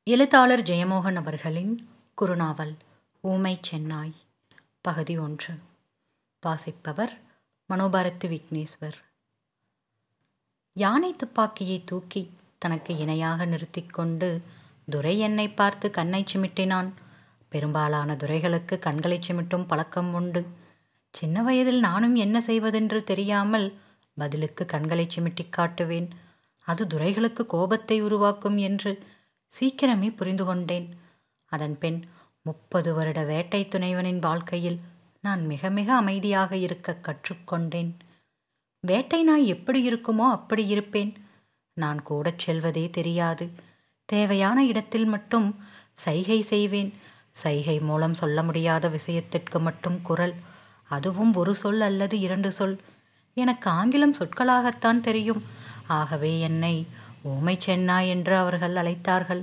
எழுத்தாளர் ஜெயமோகன் அவர்களின் குறுநாவல் ஊமை சென்னாய் பகுதி ஒன்று வாசிப்பவர் மனோபாரதி விக்னேஸ்வர் யானை துப்பாக்கியை தூக்கி தனக்கு இணையாக நிறுத்திக் கொண்டு துரை என்னை பார்த்து கண்ணை சிமிட்டினான் பெரும்பாலான துரைகளுக்கு கண்களை சிமிட்டும் பழக்கம் உண்டு சின்ன வயதில் நானும் என்ன செய்வதென்று தெரியாமல் பதிலுக்கு கண்களை சிமிட்டிக் காட்டுவேன் அது துரைகளுக்கு கோபத்தை உருவாக்கும் என்று சீக்கிரமே புரிந்து கொண்டேன் அதன் பின் முப்பது வருட வேட்டை துணைவனின் வாழ்க்கையில் நான் மிக மிக அமைதியாக இருக்க கற்றுக்கொண்டேன் வேட்டை நாய் எப்படி இருக்குமோ அப்படி இருப்பேன் நான் கூடச் செல்வதே தெரியாது தேவையான இடத்தில் மட்டும் சைகை செய்வேன் சைகை மூலம் சொல்ல முடியாத விஷயத்திற்கு மட்டும் குரல் அதுவும் ஒரு சொல் அல்லது இரண்டு சொல் எனக்கு ஆங்கிலம் சொற்களாகத்தான் தெரியும் ஆகவே என்னை ஊமை சென்னா என்று அவர்கள் அழைத்தார்கள்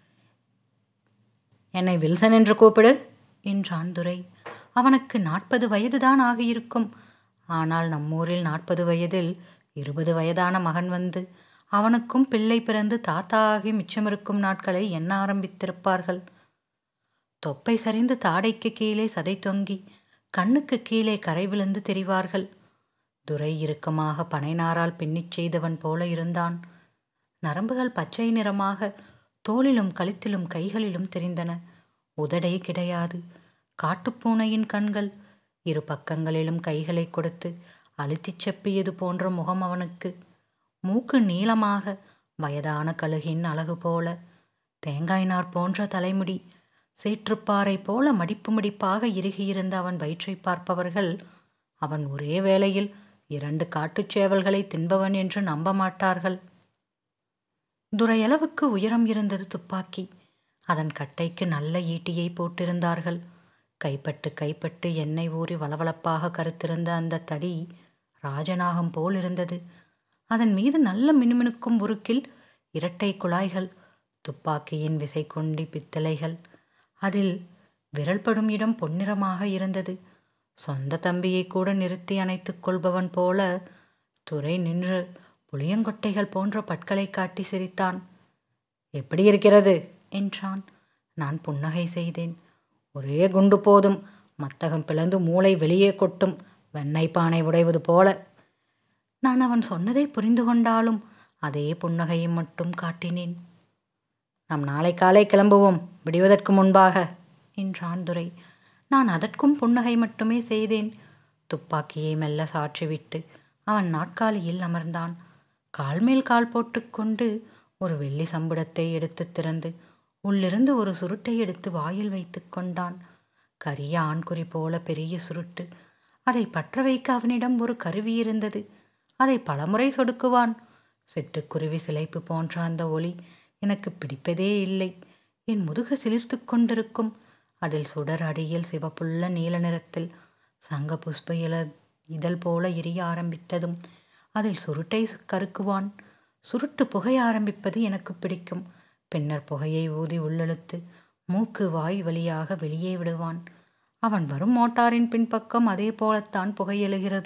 என்னை வில்சன் என்று கூப்பிடு என்றான் துரை அவனுக்கு நாற்பது வயதுதான் ஆகியிருக்கும் ஆனால் நம்மூரில் நாற்பது வயதில் இருபது வயதான மகன் வந்து அவனுக்கும் பிள்ளை பிறந்து தாத்தா ஆகி மிச்சமிருக்கும் நாட்களை எண்ண ஆரம்பித்திருப்பார்கள் தொப்பை சரிந்து தாடைக்கு கீழே சதை தொங்கி கண்ணுக்கு கீழே கரை விழுந்து தெரிவார்கள் துரை இறுக்கமாக பனைநாரால் பின்னிச் செய்தவன் போல இருந்தான் நரம்புகள் பச்சை நிறமாக தோளிலும் கழுத்திலும் கைகளிலும் தெரிந்தன உதடே கிடையாது காட்டுப்பூனையின் கண்கள் இரு பக்கங்களிலும் கைகளை கொடுத்து அழுத்திச் செப்பியது போன்ற முகம் அவனுக்கு மூக்கு நீளமாக வயதான கழுகின் அழகு போல தேங்காய் நார் போன்ற தலைமுடி சேற்றுப்பாறை போல மடிப்பு மடிப்பாக இறுகியிருந்த அவன் வயிற்றை பார்ப்பவர்கள் அவன் ஒரே வேளையில் இரண்டு காட்டுச் சேவல்களை தின்பவன் என்று நம்ப மாட்டார்கள் துரையளவுக்கு உயரம் இருந்தது துப்பாக்கி அதன் கட்டைக்கு நல்ல ஈட்டியை போட்டிருந்தார்கள் கைப்பட்டு கைப்பட்டு எண்ணெய் ஊறி வளவளப்பாக கருத்திருந்த அந்த தடி ராஜநாகம் போல் இருந்தது அதன் மீது நல்ல மினுமினுக்கும் உருக்கில் இரட்டை குழாய்கள் துப்பாக்கியின் விசை கொண்டி பித்தளைகள் அதில் விரல்படும் இடம் பொன்னிறமாக இருந்தது சொந்த தம்பியை கூட நிறுத்தி அணைத்துக் கொள்பவன் போல துரை நின்று புளியங்கொட்டைகள் போன்ற பற்களை காட்டி சிரித்தான் எப்படி இருக்கிறது என்றான் நான் புன்னகை செய்தேன் ஒரே குண்டு போதும் மத்தகம் பிளந்து மூளை வெளியே கொட்டும் வெண்ணெய் பானை உடைவது போல நான் அவன் சொன்னதை புரிந்து கொண்டாலும் அதே புன்னகையை மட்டும் காட்டினேன் நாம் நாளை காலை கிளம்புவோம் விடுவதற்கு முன்பாக என்றான் துரை நான் அதற்கும் புன்னகை மட்டுமே செய்தேன் துப்பாக்கியை மெல்ல சாற்றிவிட்டு அவன் நாற்காலியில் அமர்ந்தான் கால் மேல் கால் போட்டுக்கொண்டு ஒரு வெள்ளி சம்புடத்தை எடுத்து திறந்து உள்ளிருந்து ஒரு சுருட்டை எடுத்து வாயில் வைத்து கொண்டான் கரிய ஆண்குறி போல பெரிய சுருட்டு அதை பற்ற வைக்க அவனிடம் ஒரு கருவி இருந்தது அதை பலமுறை சொடுக்குவான் சிட்டுக்குருவி சிலைப்பு போன்ற அந்த ஒளி எனக்கு பிடிப்பதே இல்லை என் முதுகு சிலிர்த்து கொண்டிருக்கும் அதில் சுடர் அடியில் சிவப்புள்ள நீல நிறத்தில் சங்க புஷ்ப இல இதழ் போல எரிய ஆரம்பித்ததும் அதில் சுருட்டை கருக்குவான் சுருட்டு புகை ஆரம்பிப்பது எனக்கு பிடிக்கும் பின்னர் புகையை ஊதி உள்ளெழுத்து மூக்கு வாய் வழியாக வெளியே விடுவான் அவன் வரும் மோட்டாரின் பின்பக்கம் அதே போலத்தான் புகை எழுகிறது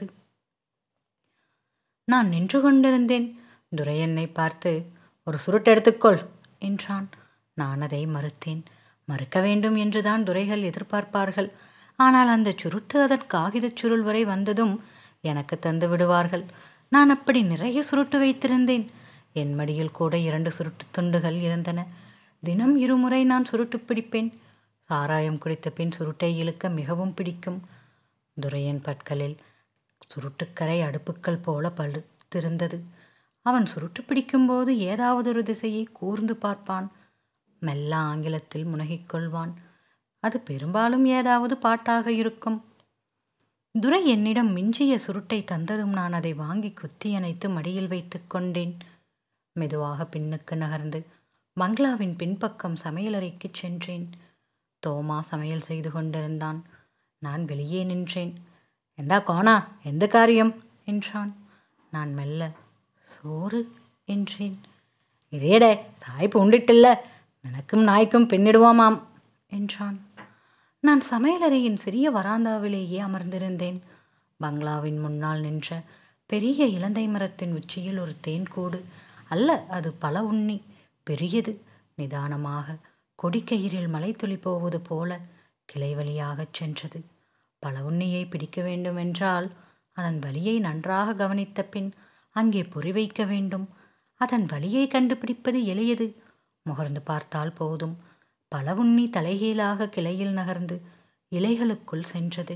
நான் நின்று கொண்டிருந்தேன் துரையன்னை பார்த்து ஒரு சுருட்டு எடுத்துக்கொள் என்றான் நான் அதை மறுத்தேன் மறுக்க வேண்டும் என்றுதான் துரைகள் எதிர்பார்ப்பார்கள் ஆனால் அந்த சுருட்டு அதன் காகிதச் சுருள் வரை வந்ததும் எனக்கு தந்து விடுவார்கள் நான் அப்படி நிறைய சுருட்டு வைத்திருந்தேன் என் மடியில் கூட இரண்டு சுருட்டு துண்டுகள் இருந்தன தினம் இருமுறை நான் சுருட்டு பிடிப்பேன் சாராயம் குடித்த பின் சுருட்டை இழுக்க மிகவும் பிடிக்கும் துரையன் பற்களில் சுருட்டுக்கரை அடுப்புக்கள் போல பழுத்திருந்தது அவன் சுருட்டு பிடிக்கும்போது ஏதாவது ஒரு திசையை கூர்ந்து பார்ப்பான் மெல்ல ஆங்கிலத்தில் முனகிக் கொள்வான் அது பெரும்பாலும் ஏதாவது பாட்டாக இருக்கும் துரை என்னிடம் மிஞ்சிய சுருட்டை தந்ததும் நான் அதை வாங்கி குத்தி அணைத்து மடியில் வைத்து கொண்டேன் மெதுவாக பின்னுக்கு நகர்ந்து பங்களாவின் பின்பக்கம் சமையலறைக்கு சென்றேன் தோமா சமையல் செய்து கொண்டிருந்தான் நான் வெளியே நின்றேன் எந்தா கோணா எந்த காரியம் என்றான் நான் மெல்ல சோறு என்றேன் இதேடே சாய்ப்பு உண்டிட்டில்ல எனக்கும் நாய்க்கும் பின்னிடுவோமாம் என்றான் நான் சமையலறையின் சிறிய வராந்தாவிலேயே அமர்ந்திருந்தேன் பங்களாவின் முன்னால் நின்ற பெரிய இலந்தை மரத்தின் உச்சியில் ஒரு தேன்கூடு அல்ல அது பல உண்ணி பெரியது நிதானமாக கொடிக்கயிறில் மலைத்துளி போவது போல கிளை வழியாகச் சென்றது பல உண்ணியை பிடிக்க வேண்டுமென்றால் அதன் வழியை நன்றாக கவனித்த பின் அங்கே பொறி வைக்க வேண்டும் அதன் வழியை கண்டுபிடிப்பது எளியது முகர்ந்து பார்த்தால் போதும் பல உண்ணி தலைகீழாக கிளையில் நகர்ந்து இலைகளுக்குள் சென்றது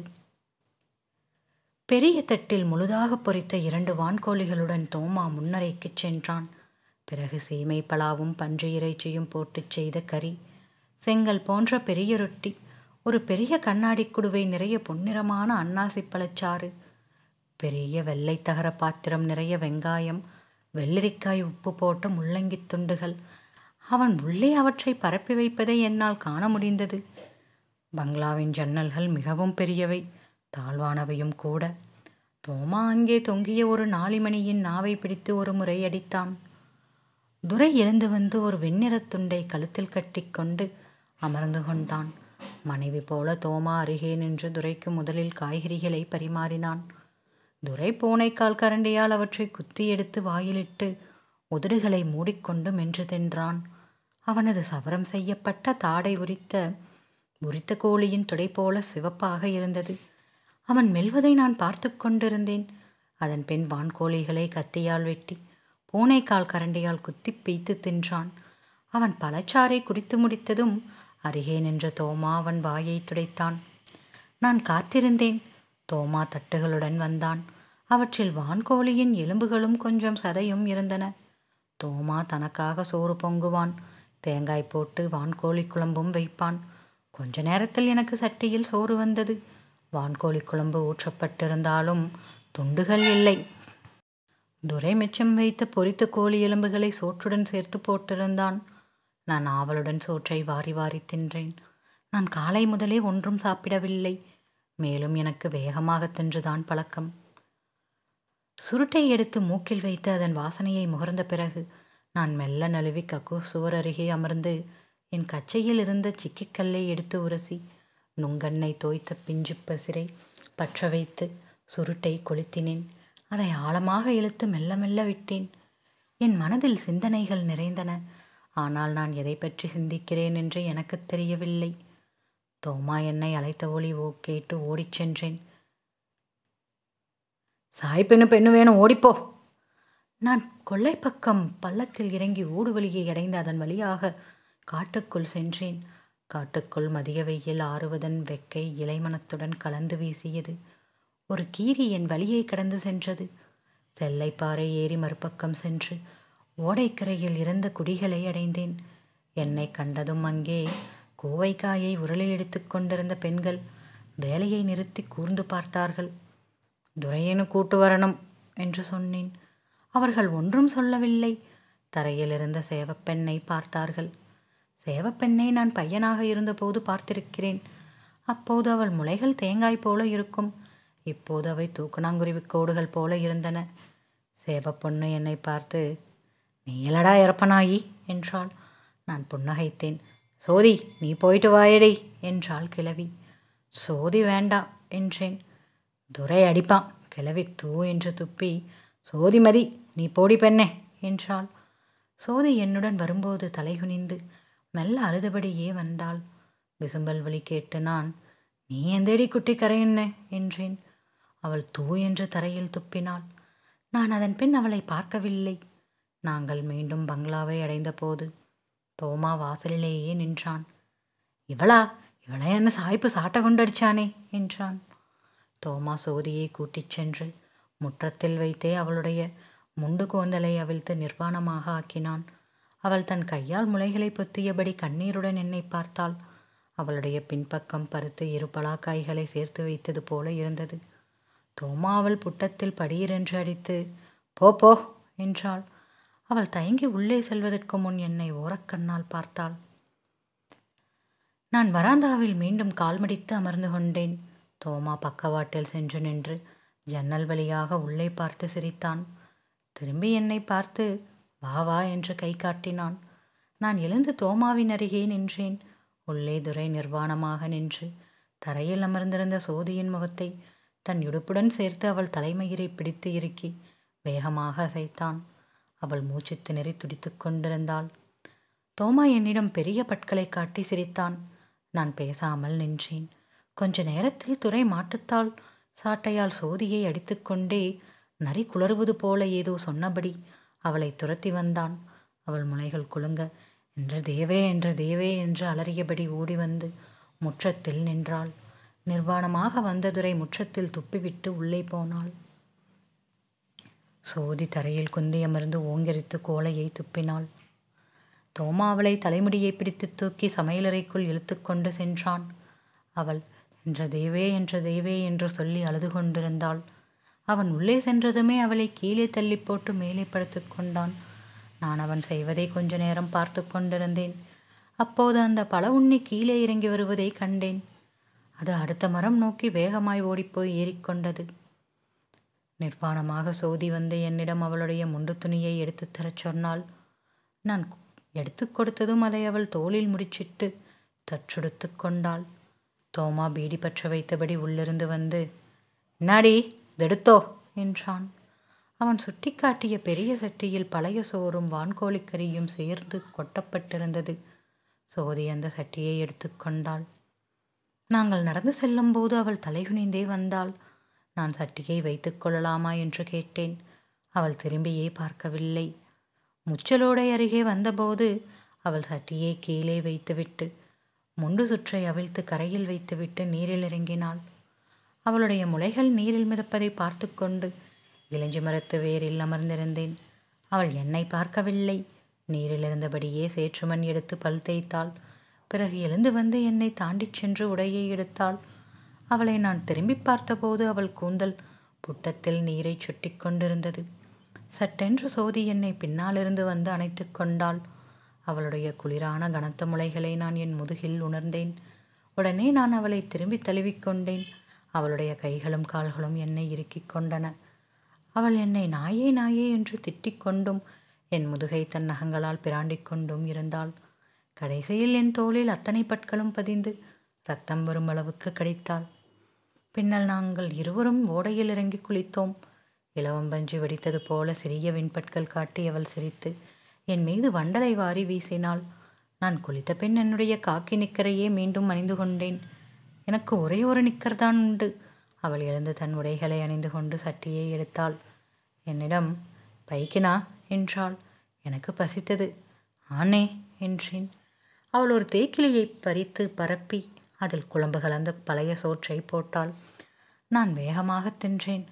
பெரிய தட்டில் முழுதாக பொரித்த இரண்டு வான்கோழிகளுடன் தோமா முன்னரைக்குச் சென்றான் பிறகு சீமை பலாவும் பன்றி இறைச்சியும் போட்டுச் செய்த கறி செங்கல் போன்ற பெரிய ரொட்டி ஒரு பெரிய கண்ணாடி குடுவை நிறைய பொன்னிறமான அன்னாசி பழச்சாறு பெரிய வெள்ளை தகர பாத்திரம் நிறைய வெங்காயம் வெள்ளரிக்காய் உப்பு போட்ட முள்ளங்கித் துண்டுகள் அவன் உள்ளே அவற்றை பரப்பி வைப்பதை என்னால் காண முடிந்தது பங்களாவின் ஜன்னல்கள் மிகவும் பெரியவை தாழ்வானவையும் கூட தோமா அங்கே தொங்கிய ஒரு நாளிமணியின் நாவை பிடித்து ஒரு முறை அடித்தான் துரை எழுந்து வந்து ஒரு வெண்ணிறத் துண்டை கழுத்தில் கட்டிக்கொண்டு அமர்ந்து கொண்டான் மனைவி போல தோமா அருகே நின்று துரைக்கு முதலில் காய்கறிகளை பரிமாறினான் துரை பூனைக்கால் கரண்டியால் அவற்றை குத்தி எடுத்து வாயிலிட்டு உதடுகளை மூடிக்கொண்டு மென்று தின்றான் அவனது சவரம் செய்யப்பட்ட தாடை உரித்த உரித்த கோழியின் தொடை போல சிவப்பாக இருந்தது அவன் மெல்வதை நான் பார்த்து கொண்டிருந்தேன் அதன் பின் வான்கோழிகளை கத்தியால் வெட்டி பூனைக்கால் கரண்டியால் குத்தி பீய்த்து தின்றான் அவன் பழச்சாறை குடித்து முடித்ததும் அருகே நின்ற தோமா அவன் வாயை துடைத்தான் நான் காத்திருந்தேன் தோமா தட்டுகளுடன் வந்தான் அவற்றில் வான்கோழியின் எலும்புகளும் கொஞ்சம் சதையும் இருந்தன தோமா தனக்காக சோறு பொங்குவான் தேங்காய் போட்டு வான்கோழி குழம்பும் வைப்பான் கொஞ்ச நேரத்தில் எனக்கு சட்டியில் சோறு வந்தது வான்கோழி குழம்பு ஊற்றப்பட்டிருந்தாலும் துண்டுகள் இல்லை துரை மிச்சம் வைத்து பொரித்த கோழி எலும்புகளை சோற்றுடன் சேர்த்து போட்டிருந்தான் நான் ஆவலுடன் சோற்றை வாரி வாரி தின்றேன் நான் காலை முதலே ஒன்றும் சாப்பிடவில்லை மேலும் எனக்கு வேகமாக தின்றுதான் பழக்கம் சுருட்டை எடுத்து மூக்கில் வைத்து அதன் வாசனையை முகர்ந்த பிறகு நான் மெல்ல நழுவி கக்கு சுவர் அருகே அமர்ந்து என் கச்சையில் இருந்த சிக்கிக்கல்லை எடுத்து உரசி நுங்கண்ணை தோய்த்த பிஞ்சு பசிரை பற்ற வைத்து சுருட்டை கொளுத்தினேன் அதை ஆழமாக இழுத்து மெல்ல மெல்ல விட்டேன் என் மனதில் சிந்தனைகள் நிறைந்தன ஆனால் நான் எதை பற்றி சிந்திக்கிறேன் என்று எனக்கு தெரியவில்லை தோமா என்னை அழைத்த ஒளி ஓ கேட்டு ஓடிச் சென்றேன் சாய் பெண்ணு பெண்ணு வேணும் ஓடிப்போ நான் கொள்ளை பக்கம் பள்ளத்தில் இறங்கி ஊடு வழியை அடைந்து அதன் வழியாக காட்டுக்குள் சென்றேன் காட்டுக்குள் மதிய வெயில் ஆறுவதன் வெக்கை இலைமணத்துடன் கலந்து வீசியது ஒரு கீரி என் வழியை கடந்து சென்றது செல்லைப்பாறை ஏறி மறுபக்கம் சென்று ஓடைக்கரையில் இருந்த குடிகளை அடைந்தேன் என்னை கண்டதும் அங்கே கோவைக்காயை உரலில் எடுத்துக் கொண்டிருந்த பெண்கள் வேலையை நிறுத்தி கூர்ந்து பார்த்தார்கள் துரையனு கூட்டு வரணும் என்று சொன்னேன் அவர்கள் ஒன்றும் சொல்லவில்லை தரையில் இருந்த சேவப்பெண்ணை பார்த்தார்கள் சேவப்பெண்ணை நான் பையனாக இருந்தபோது பார்த்திருக்கிறேன் அப்போது அவள் முளைகள் தேங்காய் போல இருக்கும் இப்போது அவை தூக்கணாங்குருவி கோடுகள் போல இருந்தன சேவப்பொண்ணு என்னை பார்த்து நீ எலடா இறப்பனாயி என்றாள் நான் புன்னகைத்தேன் சோதி நீ போயிட்டு வாயடி என்றாள் கிழவி சோதி வேண்டாம் என்றேன் துரை அடிப்பான் கிழவி தூ என்று துப்பி சோதிமதி நீ போடி பெண்ணே என்றாள் சோதி என்னுடன் வரும்போது தலைகுனிந்து மெல்ல அழுதபடியே வந்தாள் விசும்பல் வழி கேட்டு நான் நீ எந்தடி குட்டி கரையுன்ன என்றேன் அவள் தூ என்று தரையில் துப்பினாள் நான் அதன் பின் அவளை பார்க்கவில்லை நாங்கள் மீண்டும் பங்களாவை அடைந்தபோது தோமா வாசலிலேயே நின்றான் இவளா இவளை என்ன சாய்ப்பு சாட்ட கொண்டடிச்சானே என்றான் தோமா சோதியை கூட்டிச் சென்று முற்றத்தில் வைத்தே அவளுடைய முண்டு கோந்தலை அவிழ்த்து நிர்வாணமாக ஆக்கினான் அவள் தன் கையால் முளைகளை பொத்தியபடி கண்ணீருடன் என்னை பார்த்தாள் அவளுடைய பின்பக்கம் பருத்து இரு பலாக்காய்களை சேர்த்து வைத்தது போல இருந்தது தோமா அவள் புட்டத்தில் படீரென்று அடித்து போ போ என்றாள் அவள் தயங்கி உள்ளே செல்வதற்கு முன் என்னை ஓரக்கண்ணால் பார்த்தாள் நான் வராந்தாவில் மீண்டும் கால்மடித்து அமர்ந்து கொண்டேன் தோமா பக்கவாட்டில் சென்று நின்று ஜன்னல் வழியாக உள்ளே பார்த்து சிரித்தான் திரும்பி என்னை பார்த்து வா வா என்று கை காட்டினான் நான் எழுந்து தோமாவின் அருகே நின்றேன் உள்ளே துரை நிர்வாணமாக நின்று தரையில் அமர்ந்திருந்த சோதியின் முகத்தை தன் இடுப்புடன் சேர்த்து அவள் தலைமயிரை பிடித்து இறுக்கி வேகமாக அசைத்தான் அவள் மூச்சு திணறி துடித்து கொண்டிருந்தாள் தோமா என்னிடம் பெரிய பற்களை காட்டி சிரித்தான் நான் பேசாமல் நின்றேன் கொஞ்ச நேரத்தில் துறை மாட்டுத்தாள் சாட்டையால் சோதியை அடித்துக்கொண்டே நரி குளறுவது போல ஏதோ சொன்னபடி அவளை துரத்தி வந்தான் அவள் முனைகள் குலுங்க என்ற தேவே என்ற தேவே என்று அலறியபடி ஓடி வந்து முற்றத்தில் நின்றாள் நிர்வாணமாக வந்ததுரை முற்றத்தில் துப்பிவிட்டு உள்ளே போனாள் சோதி தரையில் குந்தியமர்ந்து ஓங்கரித்து கோலையை துப்பினாள் தோமா அவளை தலைமுடியை பிடித்து தூக்கி சமையலறைக்குள் இழுத்துக்கொண்டு சென்றான் அவள் என்ற தேவே என்ற தேவே என்று சொல்லி அழுது கொண்டிருந்தாள் அவன் உள்ளே சென்றதுமே அவளை கீழே தள்ளி போட்டு மேலே படுத்து கொண்டான் நான் அவன் செய்வதை கொஞ்ச நேரம் பார்த்து கொண்டிருந்தேன் அப்போது அந்த பல உண்ணி கீழே இறங்கி வருவதை கண்டேன் அது அடுத்த மரம் நோக்கி வேகமாய் ஓடிப்போய் ஏறிக்கொண்டது நிர்வாணமாக சோதி வந்து என்னிடம் அவளுடைய முண்டு துணியை எடுத்துத் தரச் சொன்னாள் நான் எடுத்து கொடுத்ததும் அதை அவள் தோளில் முடிச்சிட்டு தற்றெடுத்து கொண்டாள் தோமா பீடி பற்ற வைத்தபடி உள்ளிருந்து வந்து என்னாடி எடுத்தோ என்றான் அவன் சுட்டிக்காட்டிய பெரிய சட்டியில் பழைய சோறும் வான்கோழிக்கறியும் சேர்ந்து கொட்டப்பட்டிருந்தது சோதி அந்த சட்டியை எடுத்துக்கொண்டாள் நாங்கள் நடந்து செல்லும்போது அவள் தலைகுனிந்தே வந்தாள் நான் சட்டியை வைத்துக் கொள்ளலாமா என்று கேட்டேன் அவள் திரும்பியே பார்க்கவில்லை முச்சலோடை அருகே வந்தபோது அவள் சட்டியை கீழே வைத்துவிட்டு முண்டு சுற்றை அவிழ்த்து கரையில் வைத்துவிட்டு நீரில் இறங்கினாள் அவளுடைய முளைகள் நீரில் மிதப்பதை பார்த்து கொண்டு இளஞ்சி மரத்து வேரில் அமர்ந்திருந்தேன் அவள் என்னை பார்க்கவில்லை நீரில் இருந்தபடியே சேற்றுமண் எடுத்து பல் தேய்த்தாள் பிறகு எழுந்து வந்து என்னை தாண்டிச் சென்று உடையை எடுத்தாள் அவளை நான் திரும்பி பார்த்தபோது அவள் கூந்தல் புட்டத்தில் நீரை சுட்டி கொண்டிருந்தது சட்டென்று சோதி என்னை பின்னாலிருந்து வந்து அணைத்து கொண்டாள் அவளுடைய குளிரான கனத்த முளைகளை நான் என் முதுகில் உணர்ந்தேன் உடனே நான் அவளை திரும்பி தழுவிக்கொண்டேன் அவளுடைய கைகளும் கால்களும் என்னை இறுக்கிக் கொண்டன அவள் என்னை நாயே நாயே என்று திட்டிக் கொண்டும் என் முதுகை தன் நகங்களால் பிராண்டிக் கொண்டும் இருந்தாள் கடைசியில் என் தோளில் அத்தனை பற்களும் பதிந்து ரத்தம் வரும் அளவுக்கு கடித்தாள் பின்னால் நாங்கள் இருவரும் ஓடையில் இறங்கி குளித்தோம் இலவம்பஞ்சு வெடித்தது போல சிறிய விண்பட்கள் காட்டி அவள் சிரித்து என் மீது வண்டலை வாரி வீசினாள் நான் குளித்த பின் என்னுடைய காக்கி நிக்கரையே மீண்டும் அணிந்து கொண்டேன் எனக்கு ஒரே ஒரு நிக்கர் தான் உண்டு அவள் எழுந்து தன் உடைகளை அணிந்து கொண்டு சட்டியை எடுத்தாள் என்னிடம் பைக்கினா என்றாள் எனக்கு பசித்தது ஆனே என்றேன் அவள் ஒரு தேக்கிலியை பறித்து பரப்பி அதில் குழம்பு கலந்த பழைய சோற்றை போட்டாள் நான் வேகமாக தின்றேன்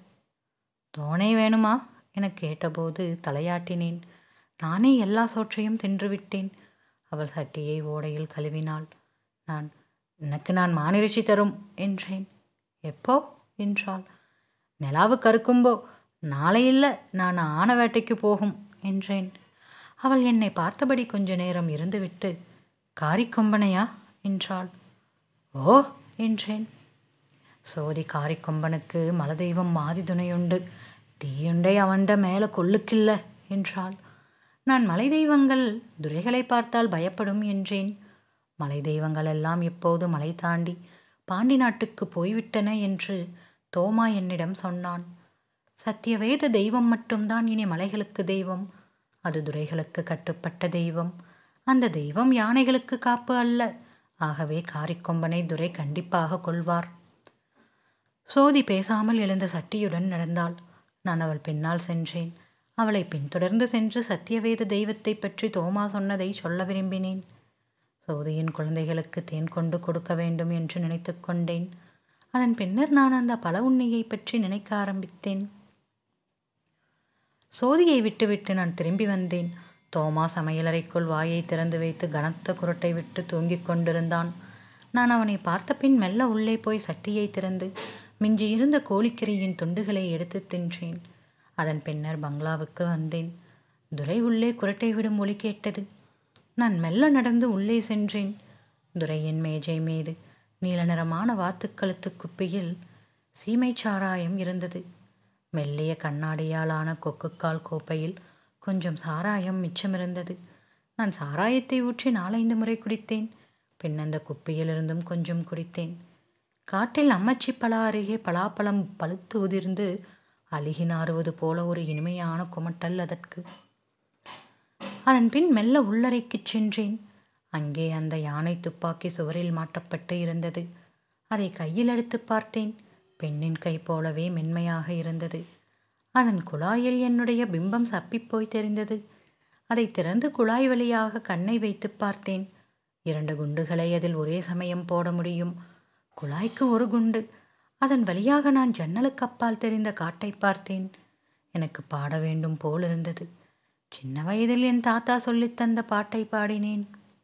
தோணை வேணுமா என கேட்டபோது தலையாட்டினேன் நானே எல்லா சோற்றையும் தின்றுவிட்டேன் அவள் சட்டியை ஓடையில் கழுவினாள் நான் எனக்கு நான் மானிறைச்சி தரும் என்றேன் எப்போ என்றாள் நிலாவு கருக்கும்போ நாளை இல்லை நான் ஆன வேட்டைக்கு போகும் என்றேன் அவள் என்னை பார்த்தபடி கொஞ்ச நேரம் இருந்துவிட்டு காரிக்கொம்பனையா என்றாள் ஓ என்றேன் சோதி காரிக்கொம்பனுக்கு மலதெய்வம் மாதி துணையுண்டு தீயுண்டை அவன்ட மேலே கொள்ளுக்கில்ல என்றாள் நான் மலை தெய்வங்கள் துரைகளை பார்த்தால் பயப்படும் என்றேன் மலை தெய்வங்கள் எல்லாம் இப்போது மலை தாண்டி பாண்டி நாட்டுக்கு போய்விட்டன என்று தோமா என்னிடம் சொன்னான் சத்தியவேத தெய்வம் மட்டும்தான் இனி மலைகளுக்கு தெய்வம் அது துரைகளுக்கு கட்டுப்பட்ட தெய்வம் அந்த தெய்வம் யானைகளுக்கு காப்பு அல்ல ஆகவே காரிக்கொம்பனை துரை கண்டிப்பாக கொள்வார் சோதி பேசாமல் எழுந்த சட்டியுடன் நடந்தாள் நான் அவள் பின்னால் சென்றேன் அவளை பின்தொடர்ந்து சென்று சத்தியவேத தெய்வத்தை பற்றி தோமா சொன்னதை சொல்ல விரும்பினேன் சோதியின் குழந்தைகளுக்கு தேன் கொண்டு கொடுக்க வேண்டும் என்று நினைத்து கொண்டேன் அதன் பின்னர் நான் அந்த பல உண்ணியை பற்றி நினைக்க ஆரம்பித்தேன் சோதியை விட்டுவிட்டு நான் திரும்பி வந்தேன் தோமா சமையலறைக்குள் வாயை திறந்து வைத்து கனத்த குரட்டை விட்டு தூங்கிக் கொண்டிருந்தான் நான் அவனை பார்த்த பின் மெல்ல உள்ளே போய் சட்டியை திறந்து மிஞ்சியிருந்த கோழிக்கறியின் துண்டுகளை எடுத்து தின்றேன் அதன் பின்னர் பங்களாவுக்கு வந்தேன் துரை உள்ளே குரட்டை விடும் ஒலி கேட்டது நான் மெல்ல நடந்து உள்ளே சென்றேன் துரையின் மேஜை மீது நீல நிறமான வாத்துக்கழுத்து குப்பியில் சீமை சாராயம் இருந்தது மெல்லிய கண்ணாடியாலான கொக்குக்கால் கோப்பையில் கொஞ்சம் சாராயம் மிச்சமிருந்தது நான் சாராயத்தை ஊற்றி நாலைந்து முறை குடித்தேன் பின் அந்த குப்பியிலிருந்தும் கொஞ்சம் குடித்தேன் காட்டில் அம்மச்சி பலா அருகே பலாப்பழம் பழுத்து உதிர்ந்து அழுகி நாறுவது போல ஒரு இனிமையான குமட்டல் அதற்கு அதன் பின் மெல்ல உள்ளறைக்குச் சென்றேன் அங்கே அந்த யானை துப்பாக்கி சுவரில் மாட்டப்பட்டு இருந்தது அதை கையில் எடுத்து பார்த்தேன் பெண்ணின் கை போலவே மென்மையாக இருந்தது அதன் குழாயில் என்னுடைய பிம்பம் சப்பிப்போய் தெரிந்தது அதை திறந்து குழாய் வழியாக கண்ணை வைத்து பார்த்தேன் இரண்டு குண்டுகளை அதில் ஒரே சமயம் போட முடியும் குழாய்க்கு ஒரு குண்டு அதன் வழியாக நான் ஜன்னலுக்கு அப்பால் தெரிந்த காட்டை பார்த்தேன் எனக்கு பாட வேண்டும் போல் இருந்தது சின்ன வயதில் என் தாத்தா சொல்லித் தந்த பாட்டை பாடினேன்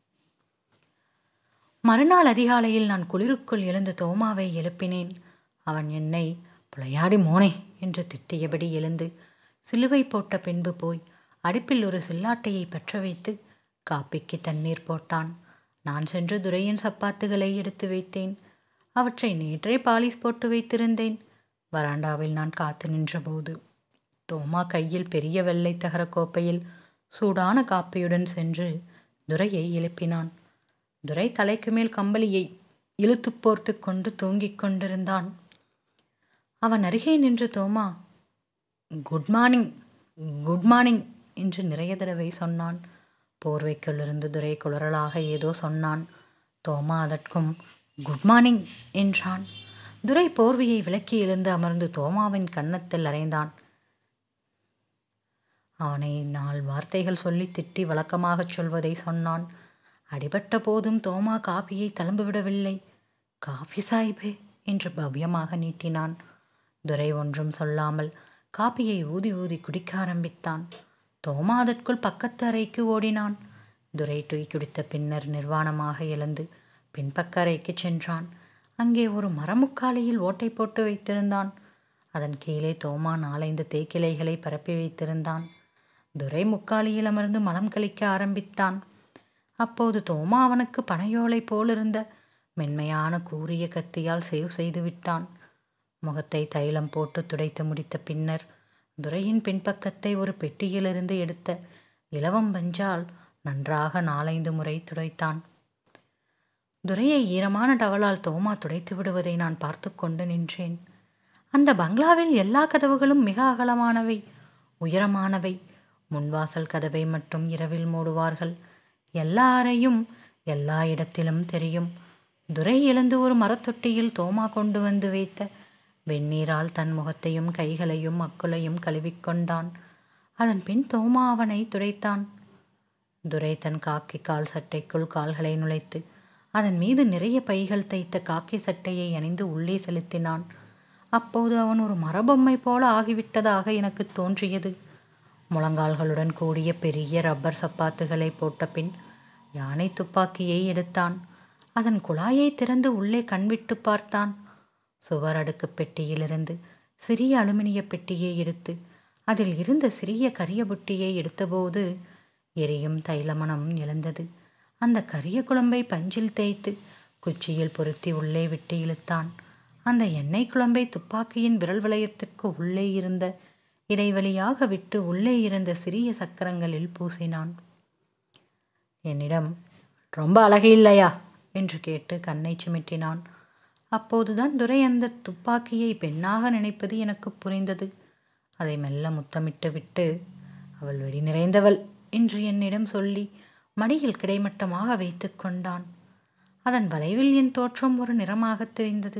மறுநாள் அதிகாலையில் நான் குளிருக்குள் எழுந்து தோமாவை எழுப்பினேன் அவன் என்னை புளையாடி மோனே என்று திட்டியபடி எழுந்து சிலுவை போட்ட பின்பு போய் அடுப்பில் ஒரு சில்லாட்டையை பற்ற வைத்து காப்பிக்கு தண்ணீர் போட்டான் நான் சென்று துரையின் சப்பாத்துகளை எடுத்து வைத்தேன் அவற்றை நேற்றே பாலிஸ் போட்டு வைத்திருந்தேன் வராண்டாவில் நான் காத்து நின்றபோது தோமா கையில் பெரிய வெள்ளை தகர கோப்பையில் சூடான காப்பியுடன் சென்று துரையை எழுப்பினான் துரை தலைக்கு மேல் கம்பளியை இழுத்து போர்த்து கொண்டு தூங்கிக் கொண்டிருந்தான் அவன் அருகே நின்று Thoma good morning good morning என்று நிறைய தடவை சொன்னான் போர்வைக்குள்ளிருந்து துரை குளறலாக ஏதோ சொன்னான் தோமா அதற்கும் குட் மார்னிங் என்றான் துரை போர்வையை விலக்கி எழுந்து அமர்ந்து தோமாவின் கன்னத்தில் அறைந்தான் அவனை நாலு வார்த்தைகள் சொல்லி திட்டி வழக்கமாகச் சொல்வதை சொன்னான் அடிபட்ட போதும் தோமா காபியை தளம்புவிடவில்லை காஃபி சாய்பே என்று பவ்யமாக நீட்டினான் துரை ஒன்றும் சொல்லாமல் காப்பியை ஊதி ஊதி குடிக்க ஆரம்பித்தான் தோமா அதற்குள் பக்கத்து அறைக்கு ஓடினான் துரை டீ குடித்த பின்னர் நிர்வாணமாக எழுந்து பின்பக்க அறைக்கு சென்றான் அங்கே ஒரு மரமுக்காலியில் ஓட்டை போட்டு வைத்திருந்தான் அதன் கீழே தோமா நாலைந்து தேக்கிளைகளை பரப்பி வைத்திருந்தான் துரை முக்காலியில் அமர்ந்து மலம் கழிக்க ஆரம்பித்தான் அப்போது தோமா அவனுக்கு பனையோலை போலிருந்த மென்மையான கூரிய கத்தியால் சேவ் செய்து விட்டான் முகத்தை தைலம் போட்டு துடைத்து முடித்த பின்னர் துரையின் பின்பக்கத்தை ஒரு பெட்டியிலிருந்து எடுத்த இலவம் பஞ்சால் நன்றாக நாலைந்து முறை துடைத்தான் துரையை ஈரமான டவலால் தோமா துடைத்து விடுவதை நான் பார்த்து கொண்டு நின்றேன் அந்த பங்களாவில் எல்லா கதவுகளும் மிக அகலமானவை உயரமானவை முன்வாசல் கதவை மட்டும் இரவில் மூடுவார்கள் எல்லா அறையும் எல்லா இடத்திலும் தெரியும் துரை எழுந்து ஒரு மரத்தொட்டியில் தோமா கொண்டு வந்து வைத்த வெந்நீரால் தன் முகத்தையும் கைகளையும் அக்குளையும் கழுவிக்கொண்டான் அதன் பின் தோமா அவனை துடைத்தான் துரை தன் காக்கி கால் சட்டைக்குள் கால்களை நுழைத்து அதன் மீது நிறைய பைகள் தைத்த காக்கி சட்டையை அணிந்து உள்ளே செலுத்தினான் அப்போது அவன் ஒரு மரபொம்மை போல ஆகிவிட்டதாக எனக்கு தோன்றியது முழங்கால்களுடன் கூடிய பெரிய ரப்பர் சப்பாத்துகளை போட்ட பின் யானை துப்பாக்கியை எடுத்தான் அதன் குழாயை திறந்து உள்ளே கண்விட்டு பார்த்தான் சுவர் அடுக்கு பெட்டியிலிருந்து சிறிய அலுமினிய பெட்டியை எடுத்து அதில் இருந்த சிறிய கரிய புட்டியை எடுத்தபோது எரியும் தைலமணம் எழுந்தது அந்த கரிய குழம்பை பஞ்சில் தேய்த்து குச்சியில் பொருத்தி உள்ளே விட்டு இழுத்தான் அந்த எண்ணெய் குழம்பை துப்பாக்கியின் விரல் வளையத்துக்கு உள்ளே இருந்த இடைவெளியாக விட்டு உள்ளே இருந்த சிறிய சக்கரங்களில் பூசினான் என்னிடம் ரொம்ப அழகு இல்லையா என்று கேட்டு கண்ணை சுமிட்டினான் அப்போதுதான் துரை அந்த துப்பாக்கியை பெண்ணாக நினைப்பது எனக்கு புரிந்தது அதை மெல்ல முத்தமிட்டு விட்டு அவள் வெடி நிறைந்தவள் என்று என்னிடம் சொல்லி மடியில் கிடைமட்டமாக வைத்து கொண்டான் அதன் வளைவில் என் தோற்றம் ஒரு நிறமாக தெரிந்தது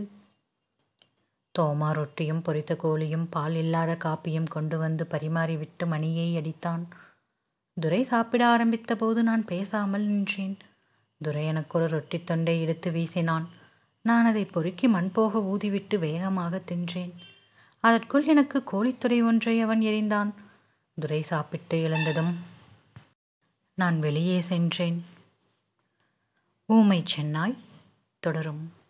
தோமா ரொட்டியும் பொரித்த கோழியும் பால் இல்லாத காப்பியும் கொண்டு வந்து பரிமாறிவிட்டு மணியை அடித்தான் துரை சாப்பிட ஆரம்பித்த போது நான் பேசாமல் நின்றேன் துரை எனக்கு ஒரு ரொட்டி தொண்டை எடுத்து வீசினான் நான் அதை பொறுக்கி மண் போக ஊதிவிட்டு வேகமாக தின்றேன் அதற்குள் எனக்கு கோழித்துறை ஒன்றை அவன் எறிந்தான் துரை சாப்பிட்டு எழுந்ததும் நான் வெளியே சென்றேன் ஊமை சென்னாய் தொடரும்